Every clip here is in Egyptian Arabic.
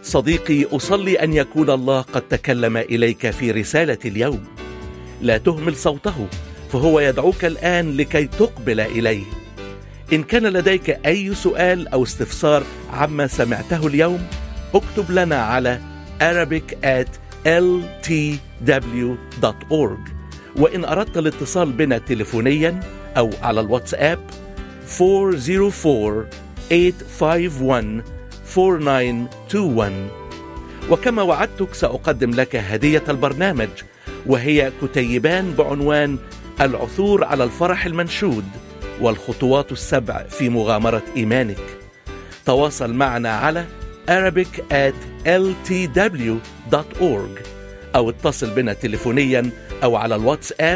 صديقي اصلي ان يكون الله قد تكلم اليك في رساله اليوم لا تهمل صوته فهو يدعوك الان لكي تقبل اليه ان كان لديك اي سؤال او استفسار عما سمعته اليوم اكتب لنا على arabic at ltw.org وإن أردت الاتصال بنا تليفونيا أو على الواتساب 404-851-4921 وكما وعدتك سأقدم لك هدية البرنامج وهي كتيبان بعنوان العثور على الفرح المنشود والخطوات السبع في مغامرة إيمانك تواصل معنا على arabic at ltw.org أو اتصل بنا تليفونيا أو على الواتساب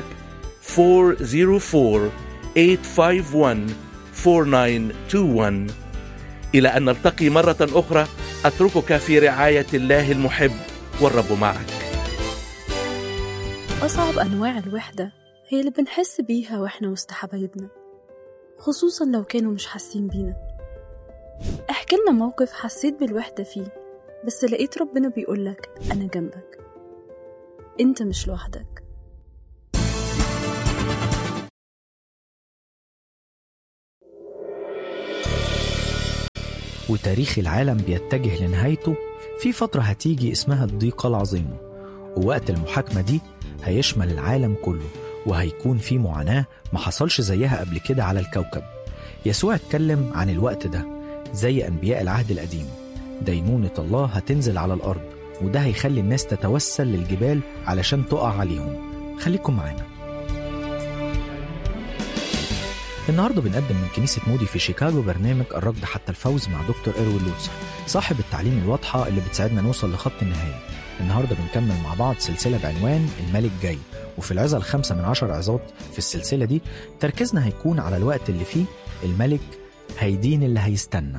404-851-4921 إلى أن نلتقي مرة أخرى أتركك في رعاية الله المحب والرب معك أصعب أنواع الوحدة هي اللي بنحس بيها وإحنا وسط حبايبنا خصوصا لو كانوا مش حاسين بينا احكي لنا موقف حسيت بالوحدة فيه بس لقيت ربنا بيقولك أنا جنبك أنت مش لوحدك وتاريخ العالم بيتجه لنهايته في فترة هتيجي اسمها الضيقة العظيمة ووقت المحاكمة دي هيشمل العالم كله وهيكون في معاناة ما حصلش زيها قبل كده على الكوكب يسوع اتكلم عن الوقت ده زي أنبياء العهد القديم دينونة الله هتنزل على الأرض وده هيخلي الناس تتوسل للجبال علشان تقع عليهم خليكم معانا النهارده بنقدم من كنيسة مودي في شيكاغو برنامج الركض حتى الفوز مع دكتور إروين لوتسر صاحب التعليم الواضحة اللي بتساعدنا نوصل لخط النهاية النهارده بنكمل مع بعض سلسلة بعنوان الملك جاي وفي العظة الخمسة من عشر عظات في السلسلة دي تركيزنا هيكون على الوقت اللي فيه الملك هيدين اللي هيستنى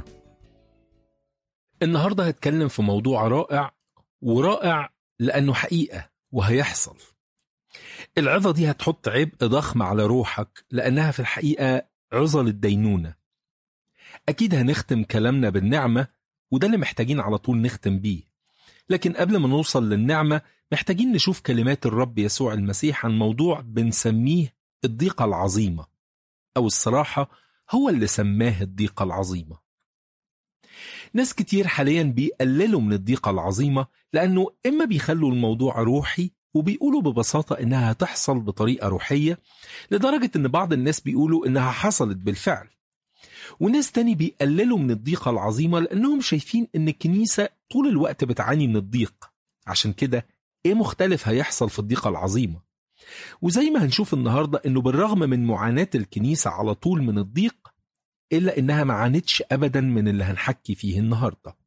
النهارده هتكلم في موضوع رائع ورائع لأنه حقيقة وهيحصل العظة دي هتحط عبء ضخم على روحك لأنها في الحقيقة عظة للدينونة أكيد هنختم كلامنا بالنعمة وده اللي محتاجين على طول نختم بيه لكن قبل ما نوصل للنعمة محتاجين نشوف كلمات الرب يسوع المسيح عن موضوع بنسميه الضيقة العظيمة أو الصراحة هو اللي سماه الضيقة العظيمة ناس كتير حاليا بيقللوا من الضيقة العظيمة لأنه إما بيخلوا الموضوع روحي وبيقولوا ببساطة إنها هتحصل بطريقة روحية لدرجة إن بعض الناس بيقولوا إنها حصلت بالفعل وناس تاني بيقللوا من الضيقة العظيمة لأنهم شايفين إن الكنيسة طول الوقت بتعاني من الضيق عشان كده إيه مختلف هيحصل في الضيقة العظيمة وزي ما هنشوف النهاردة إنه بالرغم من معاناة الكنيسة على طول من الضيق إلا إنها ما عانتش أبدا من اللي هنحكي فيه النهاردة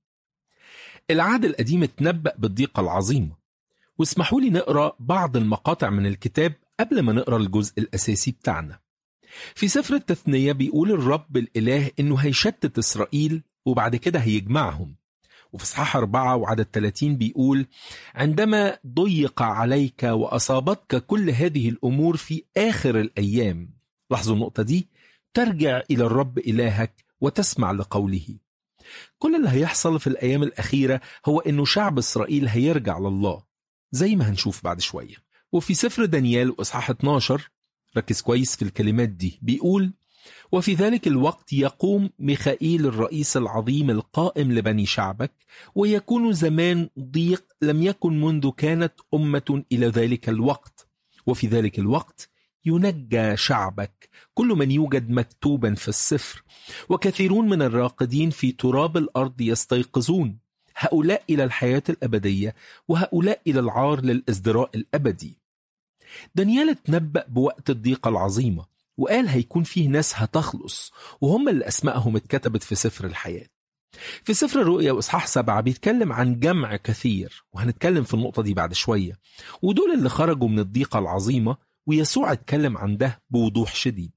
العهد القديم اتنبأ بالضيقة العظيمة واسمحوا لي نقرأ بعض المقاطع من الكتاب قبل ما نقرأ الجزء الأساسي بتاعنا في سفر التثنية بيقول الرب الإله إنه هيشتت إسرائيل وبعد كده هيجمعهم وفي إصحاح أربعة وعدد 30 بيقول عندما ضيق عليك وأصابتك كل هذه الأمور في آخر الأيام لاحظوا النقطة دي ترجع إلى الرب إلهك وتسمع لقوله كل اللي هيحصل في الأيام الأخيرة هو إنه شعب إسرائيل هيرجع لله زي ما هنشوف بعد شوية وفي سفر دانيال وإصحاح 12 ركز كويس في الكلمات دي بيقول وفي ذلك الوقت يقوم ميخائيل الرئيس العظيم القائم لبني شعبك ويكون زمان ضيق لم يكن منذ كانت أمة إلى ذلك الوقت وفي ذلك الوقت ينجى شعبك كل من يوجد مكتوبا في السفر وكثيرون من الراقدين في تراب الأرض يستيقظون هؤلاء إلى الحياة الأبدية وهؤلاء إلى العار للإزدراء الأبدي دانيال اتنبأ بوقت الضيقة العظيمة وقال هيكون فيه ناس هتخلص وهم اللي أسمائهم اتكتبت في سفر الحياة في سفر الرؤيا وإصحاح سبعة بيتكلم عن جمع كثير وهنتكلم في النقطة دي بعد شوية ودول اللي خرجوا من الضيقة العظيمة ويسوع اتكلم عن ده بوضوح شديد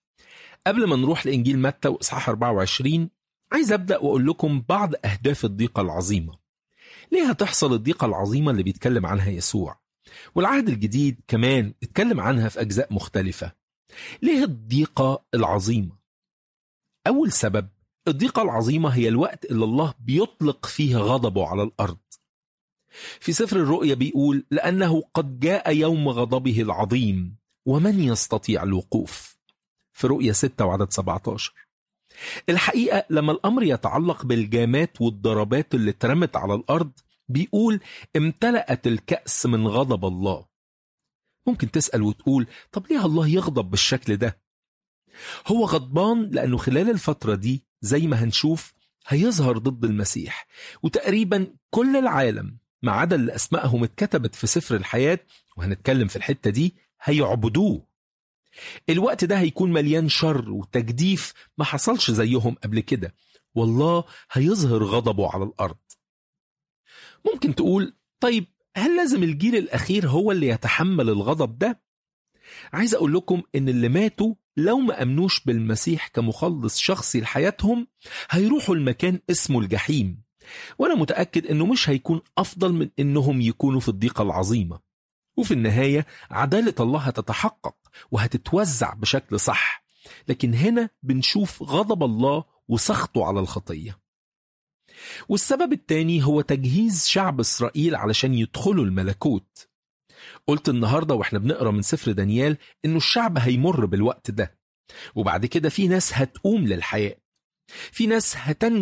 قبل ما نروح لإنجيل متى وإصحاح 24 عايز أبدأ وأقول لكم بعض أهداف الضيقة العظيمة ليه هتحصل الضيقة العظيمة اللي بيتكلم عنها يسوع والعهد الجديد كمان اتكلم عنها في أجزاء مختلفة ليه الضيقة العظيمة؟ أول سبب الضيقة العظيمة هي الوقت اللي الله بيطلق فيه غضبه على الأرض في سفر الرؤيا بيقول لأنه قد جاء يوم غضبه العظيم ومن يستطيع الوقوف في رؤيا 6 وعدد 17 الحقيقة لما الأمر يتعلق بالجامات والضربات اللي اترمت على الأرض بيقول امتلأت الكأس من غضب الله ممكن تسأل وتقول طب ليه الله يغضب بالشكل ده هو غضبان لأنه خلال الفترة دي زي ما هنشوف هيظهر ضد المسيح وتقريبا كل العالم ما عدا اللي أسمائهم اتكتبت في سفر الحياة وهنتكلم في الحتة دي هيعبدوه الوقت ده هيكون مليان شر وتجديف ما حصلش زيهم قبل كده والله هيظهر غضبه على الأرض ممكن تقول طيب هل لازم الجيل الأخير هو اللي يتحمل الغضب ده؟ عايز أقول لكم إن اللي ماتوا لو ما أمنوش بالمسيح كمخلص شخصي لحياتهم هيروحوا المكان اسمه الجحيم وأنا متأكد إنه مش هيكون أفضل من إنهم يكونوا في الضيقة العظيمة وفي النهاية عدالة الله هتتحقق وهتتوزع بشكل صح لكن هنا بنشوف غضب الله وسخطه على الخطية والسبب الثاني هو تجهيز شعب إسرائيل علشان يدخلوا الملكوت قلت النهاردة واحنا بنقرأ من سفر دانيال إنه الشعب هيمر بالوقت ده وبعد كده في ناس هتقوم للحياة في ناس هتنجو